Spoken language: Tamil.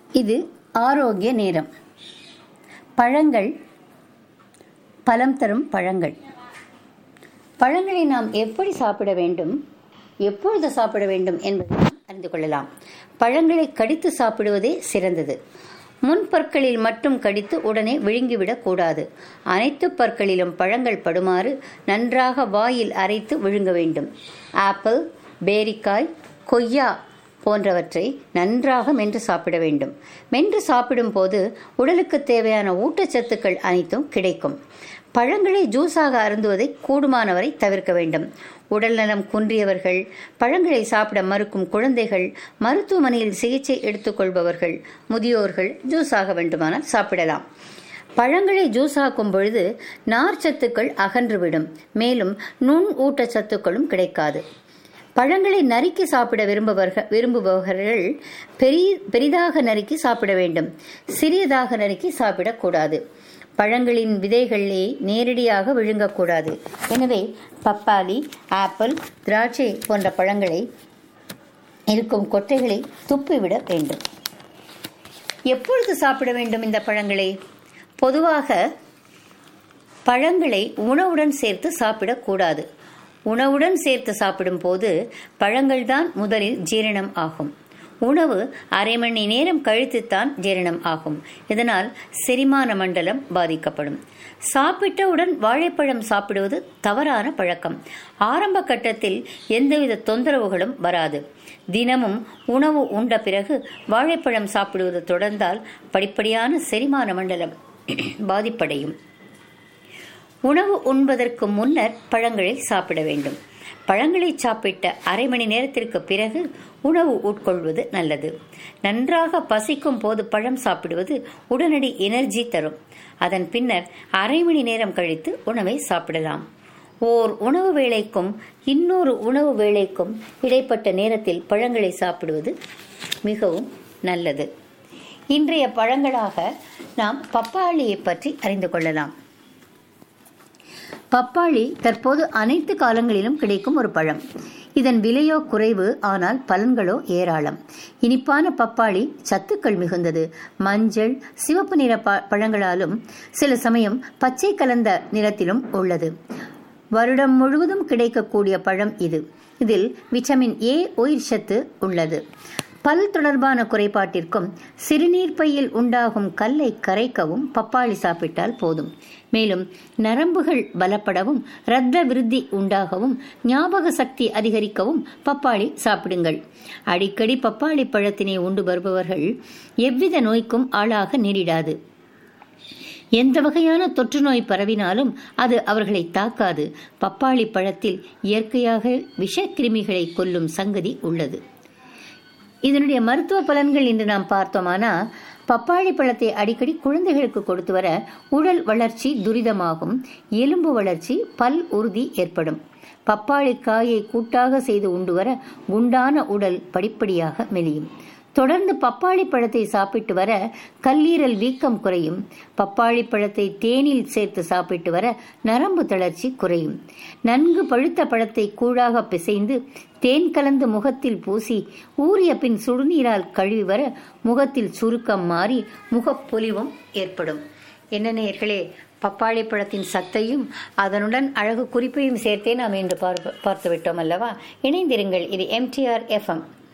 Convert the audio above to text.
இது ஆரோக்கிய நேரம் பழங்கள் பலம் தரும் பழங்கள் பழங்களை நாம் எப்படி சாப்பிட வேண்டும் எப்பொழுது சாப்பிட வேண்டும் என்பதை நாம் அறிந்து கொள்ளலாம் பழங்களை கடித்து சாப்பிடுவதே சிறந்தது முன் பற்களில் மட்டும் கடித்து உடனே விழுங்கிவிடக் கூடாது அனைத்து பற்களிலும் பழங்கள் படுமாறு நன்றாக வாயில் அரைத்து விழுங்க வேண்டும் ஆப்பிள் பேரிக்காய் கொய்யா போன்றவற்றை நன்றாக மென்று சாப்பிட வேண்டும் மென்று சாப்பிடும் போது உடலுக்கு தேவையான ஊட்டச்சத்துக்கள் அனைத்தும் கிடைக்கும் பழங்களை ஜூஸாக அருந்துவதை கூடுமானவரை தவிர்க்க வேண்டும் உடல் நலம் குன்றியவர்கள் பழங்களை சாப்பிட மறுக்கும் குழந்தைகள் மருத்துவமனையில் சிகிச்சை எடுத்துக்கொள்பவர்கள் முதியோர்கள் ஜூஸாக வேண்டுமானால் சாப்பிடலாம் பழங்களை ஜூஸாக்கும் பொழுது நார்ச்சத்துக்கள் அகன்றுவிடும் மேலும் நுண் ஊட்டச்சத்துக்களும் கிடைக்காது பழங்களை நறுக்கி சாப்பிட விரும்புபவர்கள் விரும்புபவர்கள் பெரிய பெரிதாக நறுக்கி சாப்பிட வேண்டும் சிறியதாக நறுக்கி சாப்பிடக்கூடாது பழங்களின் விதைகளே நேரடியாக விழுங்கக்கூடாது எனவே பப்பாளி ஆப்பிள் திராட்சை போன்ற பழங்களை இருக்கும் கொட்டைகளை துப்பிவிட வேண்டும் எப்பொழுது சாப்பிட வேண்டும் இந்த பழங்களை பொதுவாக பழங்களை உணவுடன் சேர்த்து சாப்பிடக்கூடாது உணவுடன் சேர்த்து சாப்பிடும் போது பழங்கள்தான் முதலில் ஜீரணம் ஆகும் உணவு அரை மணி நேரம் கழித்துத்தான் ஜீரணம் ஆகும் இதனால் செரிமான மண்டலம் பாதிக்கப்படும் சாப்பிட்டவுடன் வாழைப்பழம் சாப்பிடுவது தவறான பழக்கம் ஆரம்ப கட்டத்தில் எந்தவித தொந்தரவுகளும் வராது தினமும் உணவு உண்ட பிறகு வாழைப்பழம் சாப்பிடுவது தொடர்ந்தால் படிப்படியான செரிமான மண்டலம் பாதிப்படையும் உணவு உண்பதற்கு முன்னர் பழங்களை சாப்பிட வேண்டும் பழங்களை சாப்பிட்ட அரை மணி நேரத்திற்கு பிறகு உணவு உட்கொள்வது நல்லது நன்றாக பசிக்கும் போது பழம் சாப்பிடுவது உடனடி எனர்ஜி தரும் அதன் பின்னர் அரை மணி நேரம் கழித்து உணவை சாப்பிடலாம் ஓர் உணவு வேளைக்கும் இன்னொரு உணவு வேளைக்கும் இடைப்பட்ட நேரத்தில் பழங்களை சாப்பிடுவது மிகவும் நல்லது இன்றைய பழங்களாக நாம் பப்பாளியை பற்றி அறிந்து கொள்ளலாம் பப்பாளி தற்போது அனைத்து காலங்களிலும் கிடைக்கும் ஒரு பழம் இதன் விலையோ குறைவு ஆனால் பலன்களோ ஏராளம் இனிப்பான பப்பாளி சத்துக்கள் மிகுந்தது மஞ்சள் சிவப்பு நிற பழங்களாலும் சில சமயம் பச்சை கலந்த நிறத்திலும் உள்ளது வருடம் முழுவதும் கிடைக்கக்கூடிய பழம் இது இதில் விட்டமின் ஏ உயிர் சத்து உள்ளது பல் தொடர்பான குறைபாட்டிற்கும் சிறுநீர் பையில் உண்டாகும் கல்லை கரைக்கவும் பப்பாளி சாப்பிட்டால் போதும் மேலும் நரம்புகள் பலப்படவும் இரத்த விருத்தி உண்டாகவும் ஞாபக சக்தி அதிகரிக்கவும் பப்பாளி சாப்பிடுங்கள் அடிக்கடி பப்பாளி பழத்தினை உண்டு வருபவர்கள் எவ்வித நோய்க்கும் ஆளாக நேரிடாது எந்த வகையான தொற்று நோய் பரவினாலும் அது அவர்களை தாக்காது பப்பாளி பழத்தில் இயற்கையாக விஷக்கிருமிகளை கொல்லும் சங்கதி உள்ளது இதனுடைய மருத்துவ பலன்கள் என்று நாம் பார்த்தோமானா பப்பாளி பழத்தை அடிக்கடி குழந்தைகளுக்கு கொடுத்து வர உடல் வளர்ச்சி துரிதமாகும் எலும்பு வளர்ச்சி பல் உறுதி ஏற்படும் பப்பாளி காயை கூட்டாக செய்து உண்டு வர குண்டான உடல் படிப்படியாக மெலியும் தொடர்ந்து பப்பாளி பழத்தை சாப்பிட்டு வர கல்லீரல் வீக்கம் குறையும் பப்பாளி பழத்தை தேனில் சேர்த்து சாப்பிட்டு வர நரம்பு தளர்ச்சி குறையும் நன்கு பழுத்த பழத்தை கூழாக பிசைந்து தேன் கலந்து முகத்தில் பூசி ஊறிய பின் சுடுநீரால் கழுவி வர முகத்தில் சுருக்கம் மாறி முகப்பொலிவும் ஏற்படும் என்ன நேர்களே பப்பாளி பழத்தின் சத்தையும் அதனுடன் அழகு குறிப்பையும் சேர்த்தே நாம் இன்று பார்த்து விட்டோம் அல்லவா இணைந்திருங்கள் இது எம்டிஆர் எஃப்எம்